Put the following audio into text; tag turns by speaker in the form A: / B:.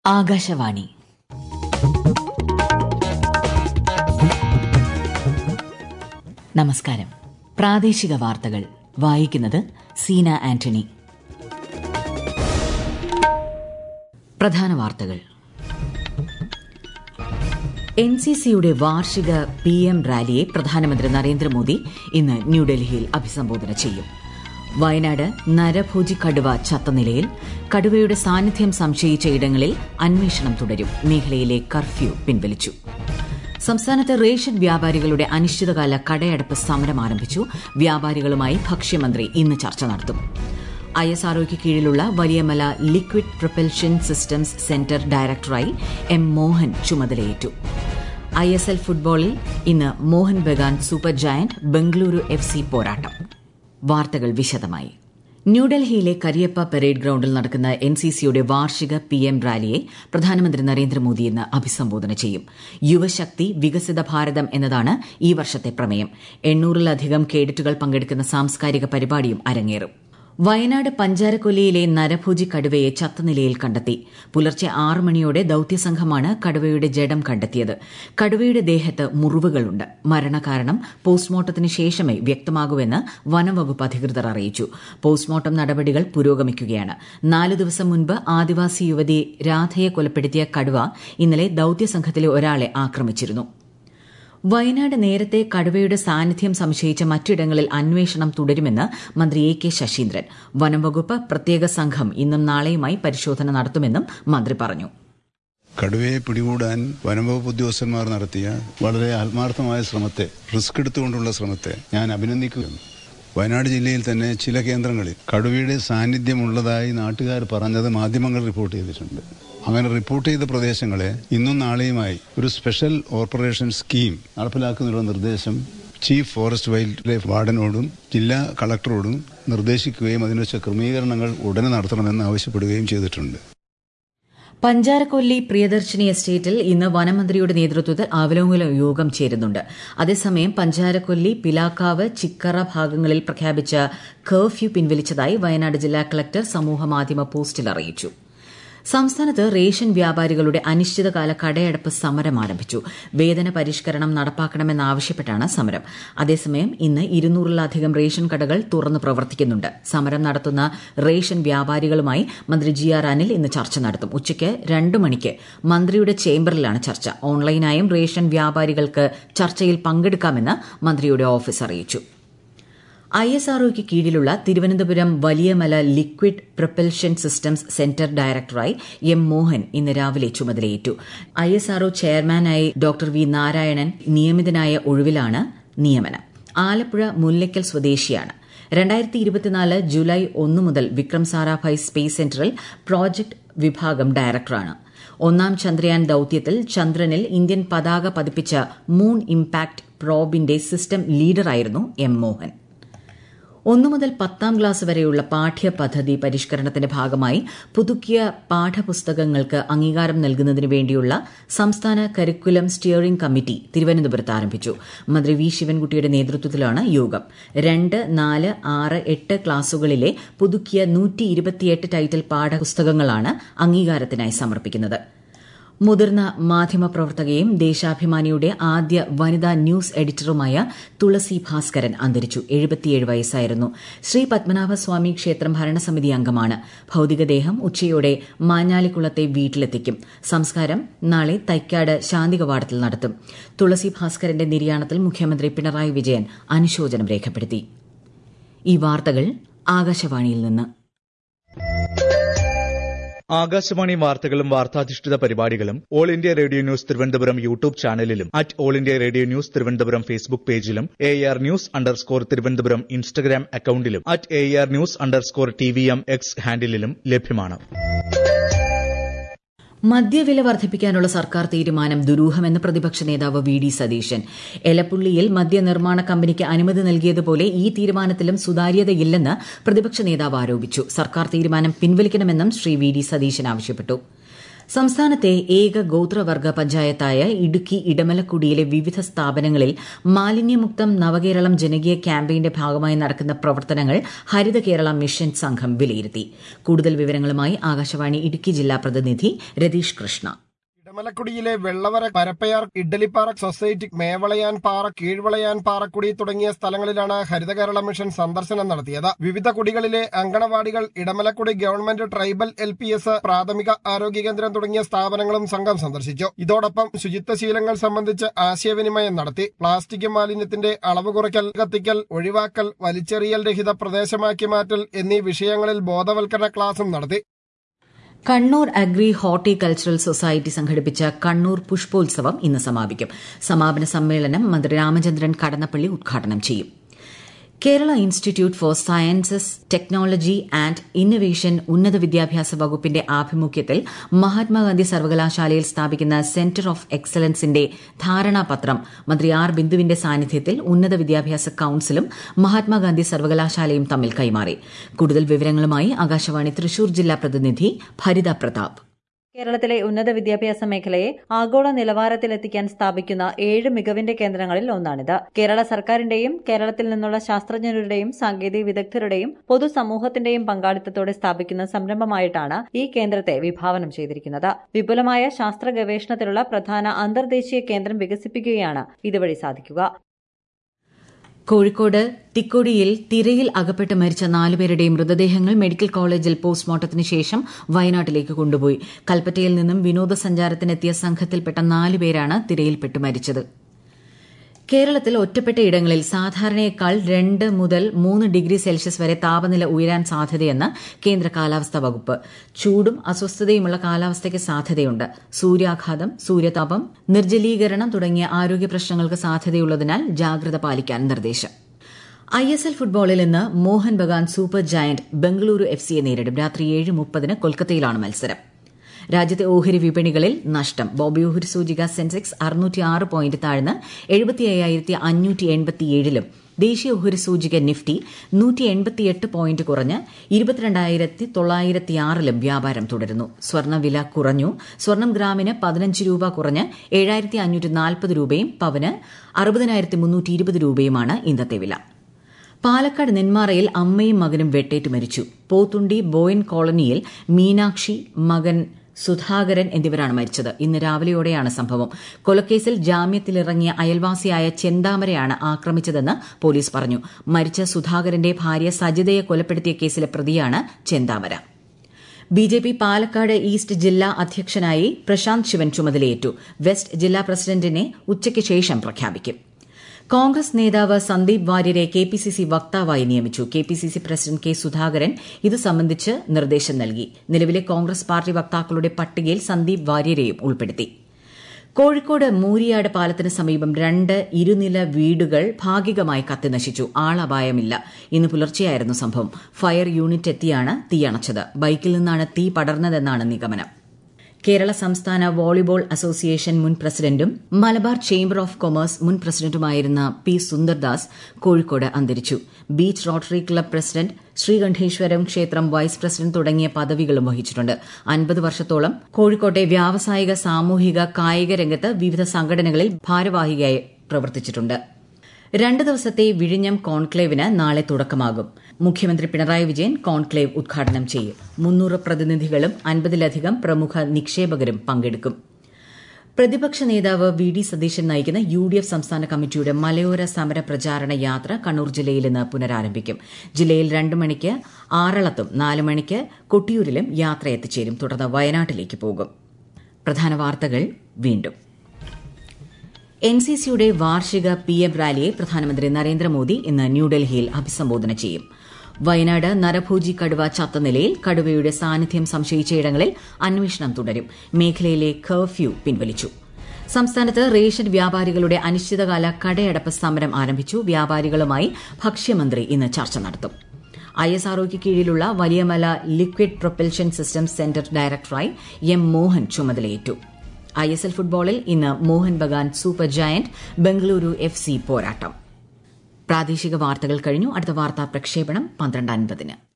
A: ആകാശവാണി നമസ്കാരം പ്രാദേശിക വാർത്തകൾ വായിക്കുന്നത് സീന ആന്റണി പ്രധാന വാർത്തകൾ എൻ സി സിയുടെ വാർഷിക പി എം റാലിയെ പ്രധാനമന്ത്രി നരേന്ദ്രമോദി ഇന്ന് ന്യൂഡൽഹിയിൽ അഭിസംബോധന ചെയ്യും വയനാട് നരഭോജി കടുവ ചത്ത നിലയിൽ കടുവയുടെ സാന്നിധ്യം സംശയിച്ച ഇടങ്ങളിൽ അന്വേഷണം തുടരും മേഖലയിലെ കർഫ്യൂ പിൻവലിച്ചു സംസ്ഥാനത്ത് റേഷൻ വ്യാപാരികളുടെ അനിശ്ചിതകാല കടയടപ്പ് സമരം ആരംഭിച്ചു വ്യാപാരികളുമായി ഭക്ഷ്യമന്ത്രി ഇന്ന് ചർച്ച നടത്തും ഐ എസ് ആർഒയ്ക്ക് കീഴിലുള്ള Valiyamala liquid propulsion systems centre ഡയറക്ടറായി എം മോഹൻ ചുമതലയേറ്റു ഐ എസ് എൽ ഫുട്ബോളിൽ ഇന്ന് Mohan Bagan super giant Bengaluru F C പോരാട്ടം വാർത്തകൾ വിശദമായി ന്യൂഡൽഹിയിലെ കരിയപ്പ പരേഡ് ഗ്രൌണ്ടിൽ നടക്കുന്ന എൻ സി സിയുടെ വാർഷിക പി എം റാലിയെ പ്രധാനമന്ത്രി നരേന്ദ്രമോദി ഇന്ന് അഭിസംബോധന ചെയ്യും യുവശക്തി വികസിത ഭാരതം എന്നതാണ് ഈ വർഷത്തെ പ്രമേയം എണ്ണൂറിലധികം കേഡറ്റുകൾ പങ്കെടുക്കുന്ന സാംസ്കാരിക പരിപാടിയും അരങ്ങേറും വയനാട് പഞ്ചാരക്കൊല്ലിയിലെ നരഭോജി കടുവയെ ചത്ത നിലയിൽ കണ്ടെത്തി പുലർച്ചെ ആറ് മണിയോടെ ദൌത്യസംഘമാണ് കടുവയുടെ ജഡം കണ്ടെത്തിയത് കടുവയുടെ ദേഹത്ത് മുറിവുകളുണ്ട് മരണകാരണം പോസ്റ്റ്മോർട്ടത്തിന് ശേഷമേ വ്യക്തമാകൂവെന്ന് വനംവകുപ്പ് അധികൃതർ അറിയിച്ചു പോസ്റ്റ്മോർട്ടം നടപടികൾ പുരോഗമിക്കുകയാണ് നാല് ദിവസം മുൻപ് ആദിവാസി യുവതി രാധയെ കൊലപ്പെടുത്തിയ കടുവ ഇന്നലെ ദൌത്യസംഘത്തിലെ ഒരാളെ ആക്രമിച്ചിരുന്നു വയനാട് നേരത്തെ കടുവയുടെ സാന്നിധ്യം സംശയിച്ച മറ്റിടങ്ങളിൽ അന്വേഷണം തുടരുമെന്ന് മന്ത്രി എ കെ ശശീന്ദ്രൻ വനംവകുപ്പ് പ്രത്യേക സംഘം ഇന്നും നാളെയുമായി പരിശോധന നടത്തുമെന്നും മന്ത്രി പറഞ്ഞു
B: കടുവയെ പിടികൂടാൻ വനംവകുപ്പ് ഉദ്യോഗസ്ഥന്മാർ നടത്തിയ വളരെ ആത്മാർത്ഥമായ ശ്രമത്തെ റിസ്ക് എടുത്തുകൊണ്ടുള്ള ശ്രമത്തെ ഞാൻ അഭിനന്ദിക്കുകയാണ് വയനാട് ജില്ലയിൽ തന്നെ ചില കേന്ദ്രങ്ങളിൽ കടുവയുടെ സാന്നിധ്യമുള്ളതായി നാട്ടുകാർ പറഞ്ഞത് മാധ്യമങ്ങൾ റിപ്പോർട്ട് ചെയ്തിട്ടുണ്ട് അങ്ങനെ റിപ്പോർട്ട് ചെയ്ത പ്രദേശങ്ങളെ ഇന്നും നാളെയുമായി ഒരു സ്പെഷ്യൽ ഓപ്പറേഷൻ സ്കീം നടപ്പിലാക്കുന്നതിനുള്ള നിർദ്ദേശം ചീഫ് ഫോറസ്റ്റ് വൈൽഡ് ലൈഫ് വാർഡനോടും ജില്ലാ കളക്ടറോടും നിർദ്ദേശിക്കുകയും അതിനുവച്ച ക്രമീകരണങ്ങൾ ഉടനെ നടത്തണമെന്ന് ആവശ്യപ്പെടുകയും ചെയ്തിട്ടുണ്ട്
A: പഞ്ചാരക്കൊല്ലി പ്രിയദർശിനി എസ്റ്റേറ്റിൽ ഇന്ന് വനമന്ത്രിയുടെ നേതൃത്വത്തിൽ അവലോകന യോഗം ചേരുന്നുണ്ട് അതേസമയം പഞ്ചാരക്കൊല്ലി പിലാക്കാവ് ചിക്കറ ഭാഗങ്ങളിൽ പ്രഖ്യാപിച്ച കർഫ്യൂ പിൻവലിച്ചതായി വയനാട് ജില്ലാ കളക്ടർ സമൂഹമാധ്യമ പോസ്റ്റിൽ അറിയിച്ചു സംസ്ഥാനത്ത് റേഷൻ വ്യാപാരികളുടെ അനിശ്ചിതകാല കടയടപ്പ് സമരം ആരംഭിച്ചു വേതന പരിഷ്കരണം നടപ്പാക്കണമെന്നാവശ്യപ്പെട്ടാണ് സമരം അതേസമയം ഇന്ന് ഇരുന്നൂറിലധികം റേഷൻ കടകൾ തുറന്ന് പ്രവർത്തിക്കുന്നുണ്ട് സമരം നടത്തുന്ന റേഷൻ വ്യാപാരികളുമായി മന്ത്രി ജി ആർ അനിൽ ഇന്ന് ചർച്ച നടത്തും ഉച്ചയ്ക്ക് രണ്ട് മണിക്ക് മന്ത്രിയുടെ ചേംബറിലാണ് ചർച്ച ഓൺലൈനായും റേഷൻ വ്യാപാരികൾക്ക് ചർച്ചയിൽ പങ്കെടുക്കാമെന്ന് മന്ത്രിയുടെ ഓഫീസ് അറിയിച്ചു ഐ എസ് ആർഒയ്ക്ക് കീഴിലുള്ള Thiruvananthapuram Valiyamala liquid propulsion systems centre ഡയറക്ടറായി എം മോഹൻ ഇന്ന് രാവിലെ ചുമതലയേറ്റു ഐ എസ് ആർഒ ചെയർമാനായി ഡോക്ടർ വി നാരായണൻ നിയമിതനായ ഒഴിവിലാണ് നിയമനം ആലപ്പുഴ മുല്ലയ്ക്കൽ സ്വദേശിയാണ് രണ്ടായിരത്തി ഇരുപത്തിനാല് ജൂലൈ ഒന്ന് മുതൽ വിക്രം സാരാഭായ് സ്പേസ് സെന്ററിൽ പ്രോജക്ട് വിഭാഗം ഡയറക്ടറാണ് ഒന്നാം ചന്ദ്രയാൻ ദൌത്യത്തിൽ ചന്ദ്രനിൽ ഇന്ത്യൻ പതാക പതിപ്പിച്ച മൂൺ ഇംപാക്ട് പ്രോബിന്റെ സിസ്റ്റം ലീഡറായിരുന്നു എം മോഹൻ ഒന്നു മുതൽ പത്താം ക്ലാസ് വരെയുള്ള പാഠ്യപദ്ധതി പരിഷ്കരണത്തിന്റെ ഭാഗമായി പുതുക്കിയ പാഠപുസ്തകങ്ങൾക്ക് അംഗീകാരം നൽകുന്നതിന് വേണ്ടിയുള്ള സംസ്ഥാന കരിക്കുലം സ്റ്റിയറിംഗ് കമ്മിറ്റി തിരുവനന്തപുരത്ത് ആരംഭിച്ചു മന്ത്രി വി ശിവൻകുട്ടിയുടെ നേതൃത്വത്തിലാണ് യോഗം രണ്ട് നാല് ആറ് എട്ട് ക്ലാസുകളിലെ പുതുക്കിയ നൂറ്റി ഇരുപത്തിയെട്ട് ടൈറ്റിൽ പാഠപുസ്തകങ്ങളാണ് അംഗീകാരത്തിനായി സമർപ്പിക്കുന്നത് മുതിർന്ന മാധ്യമപ്രവർത്തകയും ദേശാഭിമാനിയുടെ ആദ്യ വനിതാ ന്യൂസ് എഡിറ്ററുമായ തുളസി ഭാസ്കരൻ അന്തരിച്ചു എഴുപത്തിയേഴ് വയസ്സായിരുന്നു ശ്രീ പത്മനാഭസ്വാമി ക്ഷേത്രം ഭരണസമിതി അംഗമാണ് ഭൌതികദേഹം ഉച്ചയോടെ മാഞ്ഞാലിക്കുളത്തെ വീട്ടിലെത്തിക്കും സംസ്കാരം നാളെ തൈക്കാട് ശാന്തി കവാടത്തിൽ നടത്തും തുളസി ഭാസ്കരന്റെ നിര്യാണത്തിൽ മുഖ്യമന്ത്രി പിണറായി വിജയൻ അനുശോചനം രേഖപ്പെടുത്തി ഈ വാർത്തകൾ ആകാശവാണിയിൽ നിന്ന്
C: ആകാശവാണി വാർത്തകളും വാർത്താധിഷ്ഠിത പരിപാടികളും all India radio news Thiruvananthapuram YouTube ചാനലിലും at all India radio news Thiruvananthapuram Facebook പേജിലും A R news underscore Thiruvananthapuram Instagram അക്കൌണ്ടിലും at A R news underscore T V M X ഹാൻഡിലും ലഭ്യമാണ്
A: മദ്യവില വർദ്ധിപ്പിക്കാനുള്ള സർക്കാർ തീരുമാനം ദുരൂഹമെന്ന് പ്രതിപക്ഷ നേതാവ് വി ഡി സതീശൻ എലപ്പുള്ളിയിൽ മദ്യനിർമ്മാണ കമ്പനിക്ക് അനുമതി നൽകിയതുപോലെ ഈ തീരുമാനത്തിലും സുതാര്യതയില്ലെന്ന് പ്രതിപക്ഷ നേതാവ് ആരോപിച്ചു സർക്കാർ തീരുമാനം പിൻവലിക്കണമെന്നും ശ്രീ വി ഡി സതീശൻ ആവശ്യപ്പെട്ടു സംസ്ഥാനത്തെ ഏക ഗോത്രവർഗ പഞ്ചായത്തായ ഇടുക്കി ഇടമലക്കുടിയിലെ വിവിധ സ്ഥാപനങ്ങളിൽ മാലിന്യമുക്തം നവകേരളം ജനകീയ ക്യാമ്പയിന്റെ ഭാഗമായി നടക്കുന്ന പ്രവർത്തനങ്ങൾ ഹരിത കേരള മിഷൻ സംഘം വിലയിരുത്തി കൂടുതൽ വിവരങ്ങളുമായി ആകാശവാണി ഇടുക്കി ജില്ലാ പ്രതിനിധി രതീഷ് കൃഷ്ണ
D: ഇടമലക്കുടിയിലെ വെള്ളവര പരപ്പയാർ ഇഡ്ഡലിപ്പാറ സൊസൈറ്റി മേവളയാൻ പാറ കീഴ്വളയാൻ പാറക്കുടി തുടങ്ങിയ സ്ഥലങ്ങളിലാണ് ഹരിതകേരള മിഷൻ സന്ദർശനം നടത്തിയത് വിവിധ കുടികളിലെ അങ്കണവാടികൾ Edamalakkudi government tribal L P S പ്രാഥമിക ആരോഗ്യ കേന്ദ്രം തുടങ്ങിയ സ്ഥാപനങ്ങളും സംഘം സന്ദർശിച്ചു ഇതോടൊപ്പം ശുചിത്വ ശീലങ്ങൾ സംബന്ധിച്ച് ആശയവിനിമയം നടത്തി പ്ലാസ്റ്റിക് മാലിന്യത്തിന്റെ അളവ് കുറയ്ക്കൽ കത്തിക്കൽ ഒഴിവാക്കൽ വലിച്ചെറിയൽ രഹിത പ്രദേശമാക്കി മാറ്റൽ എന്നീ വിഷയങ്ങളിൽ ബോധവൽക്കരണ ക്ലാസും നടത്തി
A: കണ്ണൂർ അഗ്രി ഹോർട്ടികൾച്ചറൽ സൊസൈറ്റി സംഘടിപ്പിച്ച കണ്ണൂർ പുഷ്പോത്സവം ഇന്ന് സമാപിക്കും സമാപന സമ്മേളനം മന്ത്രി രാമചന്ദ്രൻ കടന്നപ്പള്ളി ഉദ്ഘാടനം ചെയ്യും Kerala institute for sciences technology and innovation ഉന്നത വിദ്യാഭ്യാസ വകുപ്പിന്റെ ആഭിമുഖ്യത്തിൽ മഹാത്മാഗാന്ധി സർവകലാശാലയിൽ സ്ഥാപിക്കുന്ന സെന്റർ ഓഫ് എക്സലൻസിന്റെ ധാരണാപത്രം മന്ത്രി ആർ ബിന്ദുവിന്റെ സാന്നിധ്യത്തിൽ ഉന്നത വിദ്യാഭ്യാസ കൌൺസിലും മഹാത്മാഗാന്ധി സർവകലാശാലയും തമ്മിൽ കൈമാറി കൂടുതൽ വിവരങ്ങളുമായി ആകാശവാണി തൃശൂർ ജില്ലാ പ്രതിനിധി ഭരിത പ്രതാപ്
E: കേരളത്തിലെ ഉന്നത വിദ്യാഭ്യാസ മേഖലയെ ആഗോള നിലവാരത്തിലെത്തിക്കാൻ സ്ഥാപിക്കുന്ന ഏഴ് മികവിന്റെ കേന്ദ്രങ്ങളിൽ ഒന്നാണിത് കേരള സർക്കാരിന്റെയും കേരളത്തിൽ നിന്നുള്ള ശാസ്ത്രജ്ഞരുടെയും സാങ്കേതിക വിദഗ്ധരുടെയും പൊതുസമൂഹത്തിന്റെയും പങ്കാളിത്തത്തോടെ സ്ഥാപിക്കുന്ന സംരംഭമായിട്ടാണ് ഈ കേന്ദ്രത്തെ വിഭാവനം ചെയ്തിരിക്കുന്നത് വിപുലമായ ശാസ്ത്ര ഗവേഷണത്തിലുള്ള പ്രധാന അന്തർദേശീയ കേന്ദ്രം വികസിപ്പിക്കുകയാണ് ഇതുവഴി സാധിക്കുക
A: കോഴിക്കോട് തിക്കൊടിയിൽ തിരയിൽ അകപ്പെട്ട് മരിച്ച നാലുപേരുടെ മൃതദേഹങ്ങൾ മെഡിക്കൽ കോളേജിൽ പോസ്റ്റ്മോർട്ടത്തിന് ശേഷം വയനാട്ടിലേക്ക് കൊണ്ടുപോയി കൽപ്പറ്റയിൽ നിന്നും വിനോദസഞ്ചാരത്തിനെത്തിയ സംഘത്തിൽപ്പെട്ട നാലുപേരാണ് തിരയിൽപ്പെട്ട് മരിച്ചത് കേരളത്തിൽ ഒറ്റപ്പെട്ട ഇടങ്ങളിൽ സാധാരണയേക്കാൾ രണ്ട് മുതൽ മൂന്ന് ഡിഗ്രി സെൽഷ്യസ് വരെ താപനില ഉയരാൻ സാധ്യതയെന്ന് കേന്ദ്ര കാലാവസ്ഥാ വകുപ്പ് ചൂടും അസ്വസ്ഥതയുമുള്ള കാലാവസ്ഥയ്ക്ക് സാധ്യതയുണ്ട് സൂര്യാഘാതം സൂര്യതാപം നിർജ്ജലീകരണം തുടങ്ങിയ ആരോഗ്യ പ്രശ്നങ്ങൾക്ക് സാധ്യതയുള്ളതിനാൽ ജാഗ്രത പാലിക്കാൻ നിർദ്ദേശം ഐ എസ് എൽ ഫുട്ബോളിൽ ഇന്ന് Mohan Bagan super giant Bengaluru F സിയെ നേരിടും രാത്രി ഏഴ് മുപ്പതിന് കൊൽക്കത്തയിലാണ് മത്സരം രാജ്യത്തെ ഓഹരി വിപണികളിൽ നഷ്ടം ബോബി ഓഹരി സൂചിക സെൻസെക്സ് അറുന്നൂറ്റിയാറ് പോയിന്റ് താഴ്ന്ന് എഴുപത്തി അയ്യായിരത്തി അഞ്ഞൂറ്റി എൺപത്തിയേഴിലും ദേശീയ ഓഹരി സൂചിക നിഫ്റ്റി നൂറ്റി എൺപത്തിയെട്ട് പോയിന്റ് കുറഞ്ഞ് ഇരുപത്തിരണ്ടായിരത്തി തൊള്ളായിരത്തിയാറിലും വ്യാപാരം തുടരുന്നു സ്വർണ്ണവില കുറഞ്ഞു സ്വർണം ഗ്രാമിന് പതിനഞ്ച് രൂപ കുറഞ്ഞ് ഏഴായിരത്തി അഞ്ഞൂറ്റി നാൽപ്പത് രൂപയും പവന് അറുപതിനായിരത്തി മുന്നൂറ്റി ഇരുപത് രൂപയുമാണ് ഇന്നത്തെ വില പാലക്കാട് നെന്മാറയിൽ അമ്മയും മകനും വെട്ടേറ്റ് മരിച്ചു പോത്തുണ്ടി ബോയൻ കോളനിയിൽ മീനാക്ഷി മകൻ സുധാകരൻ എന്നിവരാണ് മരിച്ചത് ഇന്ന് രാവിലെയോടെയാണ് സംഭവം കൊലക്കേസിൽ ജാമ്യത്തിലിറങ്ങിയ അയൽവാസിയായ ചെന്താമരയാണ് ആക്രമിച്ചതെന്ന് പോലീസ് പറഞ്ഞു മരിച്ച സുധാകരന്റെ ഭാര്യ സജിതയെ കൊലപ്പെടുത്തിയ കേസിലെ പ്രതിയാണ് Chenthamara B J P Palakkad east ജില്ലാ അധ്യക്ഷനായി പ്രശാന്ത് ശിവൻ ചുമതലയേറ്റു വെസ്റ്റ് ജില്ലാ പ്രസിഡന്റിനെ ഉച്ചയ്ക്ക് ശേഷം പ്രഖ്യാപിക്കും കോൺഗ്രസ് നേതാവ് സന്ദീപ് വാര്യരെ കെ പി സി സി വക്താവായി നിയമിച്ചു K P C C president K Sudhakaran ഇത് സംബന്ധിച്ച് നിർദ്ദേശം നൽകി നിലവിലെ കോൺഗ്രസ് പാർട്ടി വക്താക്കളുടെ പട്ടികയിൽ സന്ദീപ് വാര്യരെയും ഉൾപ്പെടുത്തി കോഴിക്കോട് മൂരിയാട് പാലത്തിന് സമീപം രണ്ട് ഇരുനില വീടുകൾ ഭാഗികമായി കത്തിനശിച്ചു ആളപായമില്ല ഇന്ന് പുലർച്ചെയായിരുന്നു സംഭവം ഫയർ യൂണിറ്റ് എത്തിയാണ് തീയണച്ചത് ബൈക്കിൽ നിന്നാണ് തീ പടർന്നതെന്നാണ് നിഗമനം കേരള സംസ്ഥാന വോളിബോൾ അസോസിയേഷൻ മുൻ പ്രസിഡന്റും മലബാർ ചേംബർ ഓഫ് കൊമേഴ്സ് മുൻ പ്രസിഡന്റുമായിരുന്ന പി സുന്ദർദാസ് കോഴിക്കോട് അന്തരിച്ചു beach rotary club president Sreekanteswaram ക്ഷേത്രം വൈസ് പ്രസിഡന്റ് തുടങ്ങിയ പദവികളും വഹിച്ചിട്ടുണ്ട് അൻപത് വർഷത്തോളം കോഴിക്കോട്ടെ വ്യാവസായിക സാമൂഹിക കായിക രംഗത്ത് വിവിധ സംഘടനകളിൽ ഭാരവാഹിയായി പ്രവർത്തിച്ചിട്ടുണ്ട് രണ്ട് ദിവസത്തെ വിഴിഞ്ഞം കോൺക്ലേവിന് നാളെ തുടക്കമാകും മുഖ്യമന്ത്രി പിണറായി വിജയൻ കോൺക്ലേവ് ഉദ്ഘാടനം ചെയ്യും മുന്നൂറ് പ്രതിനിധികളും അൻപതിലധികം പ്രമുഖ നിക്ഷേപകരും പങ്കെടുക്കും പ്രതിപക്ഷ നേതാവ് വി ഡി സതീശൻ നയിക്കുന്ന യു ഡി എഫ് സംസ്ഥാന കമ്മിറ്റിയുടെ മലയോര സമര പ്രചാരണ യാത്ര കണ്ണൂർ ജില്ലയിൽ ഇന്ന് പുനരാരംഭിക്കും ജില്ലയിൽ രണ്ട് മണിക്ക് ആറളത്തും നാല് മണിക്ക് കൊട്ടിയൂരിലും യാത്ര എത്തിച്ചേരും തുടർന്ന് വയനാട്ടിലേക്ക് പോകും പ്രധാന വാർത്തകൾ വീണ്ടും എൻ സി സിയുടെ വാർഷിക പി എം റാലിയെ പ്രധാനമന്ത്രി നരേന്ദ്രമോദി ഇന്ന് ന്യൂഡൽഹിയിൽ അഭിസംബോധന ചെയ്യും വയനാട് നരഭോജി കടുവ ചത്ത നിലയിൽ കടുവയുടെ സാന്നിധ്യം സംശയിച്ചയിടങ്ങളിൽ അന്വേഷണം തുടരും മേഖലയിലെ കർഫ്യൂ പിൻവലിച്ചു സംസ്ഥാനത്ത് റേഷൻ വ്യാപാരികളുടെ അനിശ്ചിതകാല കടയടപ്പ് സമരം ആരംഭിച്ചു വ്യാപാരികളുമായി ഭക്ഷ്യമന്ത്രി ഇന്ന് ചർച്ച നടത്തും ഐ എസ് ആർഒയ്ക്ക് കീഴിലുള്ള Valiyamala liquid propulsion systems centre ഡയറക്ടറായി എം മോഹൻ ചുമതലയേറ്റു ഐ എസ് എൽ ഫുട്ബോളിൽ ഇന്ന് Mohan Bagan super giant Bengaluru F C പോരാട്ടം പ്രാദേശിക വാർത്തകൾ കഴിഞ്ഞു അടുത്ത വാർത്താ പ്രക്ഷേപണം പന്ത്രണ്ട് അൻപതിന്